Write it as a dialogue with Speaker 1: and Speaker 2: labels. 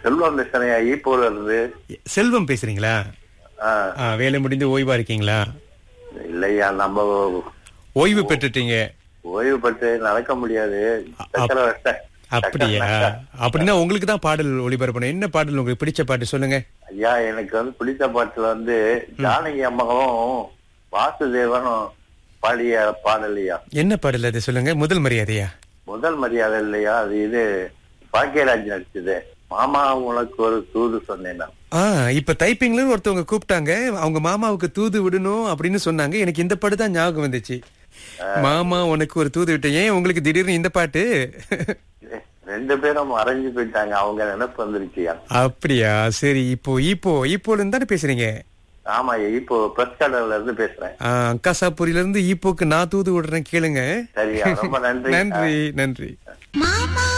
Speaker 1: செல்வம் பேசுறேன் ஈப்பூர்ல இருந்து
Speaker 2: செல்வம் பேசுறீங்களா
Speaker 1: ஆ,
Speaker 2: ஆ, வேலை முடிந்து ஓய்வா இருக்கீங்களா
Speaker 1: இல்லையா நம்ம
Speaker 2: ஓய்வு பெற்றுட்டீங்க
Speaker 1: ஓய்வு பெற்று நடக்க முடியாது சக்கர வச்ச-
Speaker 2: அப்படியா அப்படின்னா உங்களுக்கு தான் பாடல் ஒளிபரப்பணும் என்ன பாடல் உங்களுக்கு பிடிச்ச பாட்டு சொல்லுங்க
Speaker 1: ஐயா எனக்கு வந்து பிடித்த பாட்டுல வந்து ஜானகி அம்மாவும் வாசுதேவனும் பாடிய பாடல் ஐயா
Speaker 2: என்ன பாடல் அது சொல்லுங்க முதல் மரியாதையா
Speaker 1: முதல் மரியாதை இல்லையா அது இது பாக்கியராஜ் நடிச்சது மாமா உனக்கு ஒரு தூது சொன்னேன்
Speaker 2: ஆ இப்ப தைப்பிங்ல ஒருத்தவங்க கூப்பிட்டாங்க அவங்க மாமாவுக்கு தூது விடணும் அப்படின்னு சொன்னாங்க எனக்கு இந்த பாட்டு தான் ஞாபகம் வந்துச்சு மாமா உனக்கு ஒரு தூது விட்டேன் ஏன் உங்களுக்கு திடீர்னு இந்த பாட்டு
Speaker 1: ரெண்டு பேரும் மறைஞ்சு போயிட்டாங்க அவங்க நினைப்பு வந்துருச்சியா
Speaker 2: அப்படியா சரி இப்போ இப்போ இப்போல இருந்து தானே பேசுறீங்க
Speaker 1: ஆமா இப்போ பிரஸ் கடல்ல இருந்து பேசுறேன்
Speaker 2: ஆ, அங்காசாபுரியில இருந்து ஈப்போக்கு நான் தூது விடுறேன் கேளுங்க
Speaker 1: சரியா ரொம்ப நன்றி
Speaker 2: நன்றி நன்றி
Speaker 3: மாமா